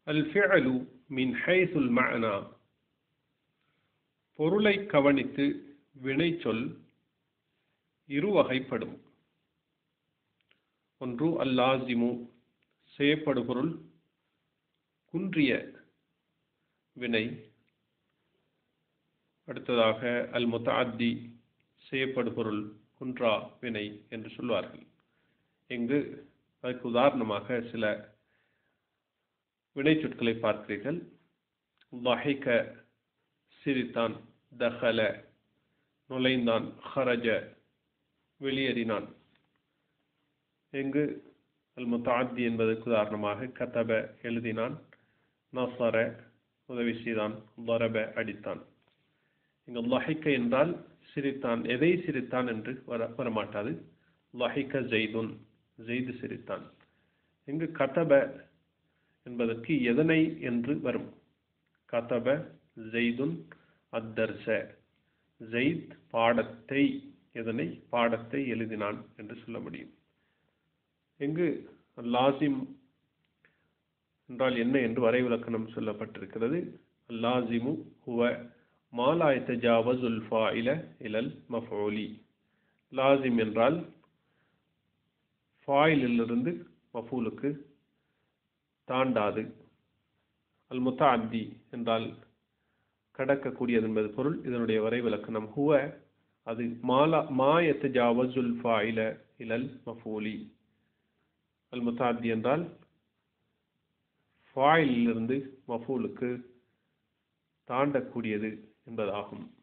الفعل من حيث المعنى பொருளை கவனித்து வினைச்சொல் இருவகைப்படும் ஒன்று அல்லாசிமு செய்யப்படு பொருள் குன்றிய வினை அடுத்ததாக அல் முத்தாத்தி செய்யப்படு பொருள் குன்றா வினை என்று சொல்வார்கள் இங்கு அதற்கு உதாரணமாக சில வினைச்சொற்களை பார்க்கிறீர்கள் வஹைக்க சிரித்தான் தஹல நுழைந்தான் ஹரஜ வெளியேறினான் இங்கு அல் முத்தாத்தி என்பதற்கு உதாரணமாக கதப எழுதினான் நசர உதவி செய்தான் வரப அடித்தான் இங்கு லஹிக்க என்றால் சிரித்தான் எதை சிரித்தான் என்று வர வரமாட்டாது லஹிக்க ஜெய்துன் ஜெய்து சிரித்தான் இங்கு கதப என்பதற்கு எதனை என்று வரும் கதப ஜெய்துன் அத்தர்ச ஜெயித் பாடத்தை எதனை பாடத்தை எழுதினான் என்று சொல்ல முடியும் இங்கு லாசிம் என்றால் என்ன என்று வரைவிலக்கணம் சொல்லப்பட்டிருக்கிறது லாசிமு ஹுவ மாலாய் தஜாவசுல் ஃபாயில இலல் மஃபோலி லாசிம் என்றால் ஃபாயிலிருந்து மஃபூலுக்கு தாண்டாது அல் முத்தாத்தி என்றால் கடக்கக்கூடியது என்பது பொருள் இதனுடைய வரைவிலக்கணம் ஹுவ அது மாலா மாயத்து ஜாவசுல் ஃபாயில இலல் மஃபூலி அல் முத்தாத்தி என்றால் ஃபாயிலிருந்து மஃபூலுக்கு தாண்டக்கூடியது என்பதாகும்